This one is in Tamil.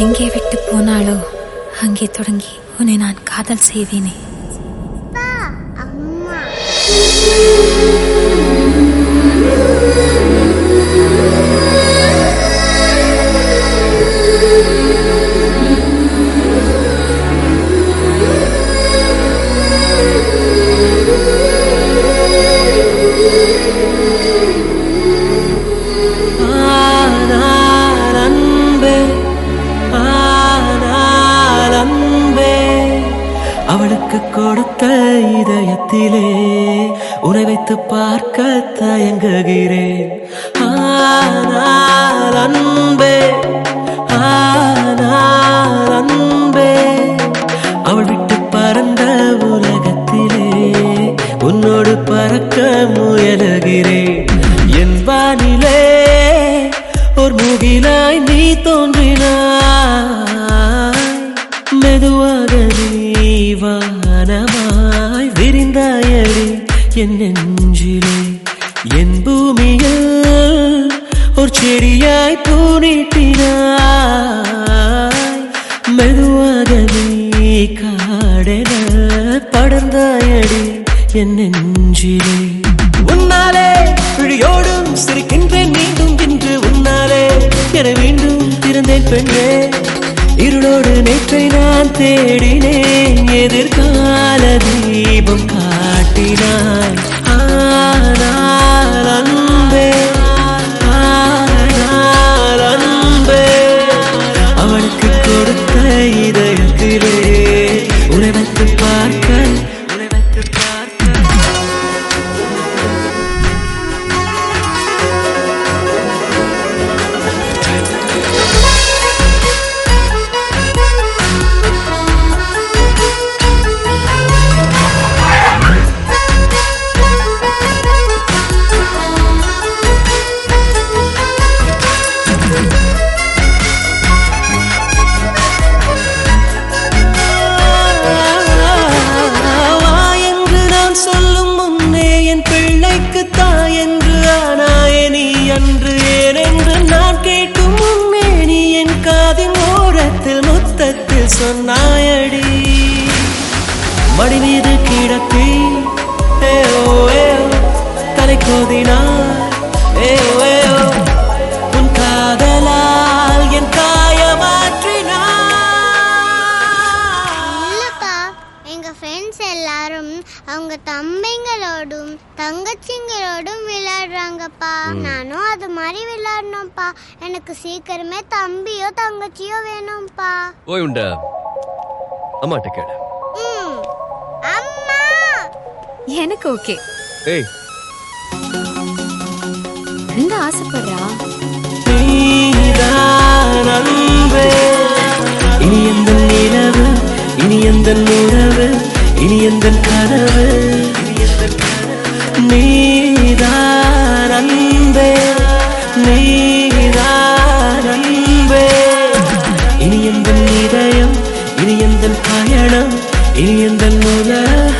எங்கே விட்டு போனாளோ அங்கே தொடங்கி உன்னை நான் காதல் செய்வேனே அப்பா அம்மா ஆனால் அன்பே ஆனால் அன்பே அவளுக்கு கொடுத்த இதயத்திலே உன்னை வைத்து பார்க்க தயங்குகிறேன் ஆனால் அன்பே ஆனால் அன்பே அவள் விட்டு பறந்த உலகத்திலே உன்னோடு பறக்க முயலுகிறேன் என் வானிலே ஒரு முகிலாய் நீ தோன்றினாய் மெதுவாக நீ வானமாய் விரிந்தாயடி என் நெஞ்சிலே என் பூமியில் ஒரு செடியாய் பூனிட்டினாய் மெதுவாக நீ காடென படர்ந்தாயடி என் நெஞ்சிலே உன்னாலே விழியோடும் சிரிக்கின்றேன் மீண்டும் இன்று உன்னாலே என மீண்டும் திறந்தேன் பெண்ணே இருளோடு நேற்றை நான் தேடினேன் எதிர்கால தீபம் காட்டினாய் ஆனால் அன்பே ஆனால் அன்பே அவளுக்கு கொடுத்த இதயத்திலே உன்னை வைத்து பார்க்க உன்னை வைத்து பார்க்க வா என்று நான் சொல்லும் முன்னே என் பிள்ளைக்கு தாய் என்று ஆனாயே நீ அன்று ஏன் என்று நான் கேட்கும் முன்னே நீ என் காதின் ஓரத்தில் முத்தத்தில் சொன்னாயடி மடி மீது கிடத்தி ஏயோ ஏயோ தலை கோதினார் ஏயோ ஏயோ உன் காதலால் என் காயமாற்றினார் இல்லப்பா எங்க ஃப்ரெண்ட்ஸ் எல்லாரும் அவங்க தம்பிங்களோடும் தங்கச்சிங்களோடும் விளையாடுறாங்கப்பா நானும் அது மாதிரி விளையாடணும்ப்பா எனக்கு சீக்கிரமே தம்பியோ தங்கச்சியோ வேணும்ப்பா போய் உண்ட அம்மாட்ட கேளு ம் அம்மா எனக்கு ஓகே ஏய் என்ன ஆசைப்படுறா நீதான் அன்பே இனி எந்த நிலவு இனி எந்த உறவு இனி எந்த கனவு நீதான் அன்பே நீதான் அன்பே இனி எந்த இதயம் இனி எந்த பயணம் இனி எந்த உலகம்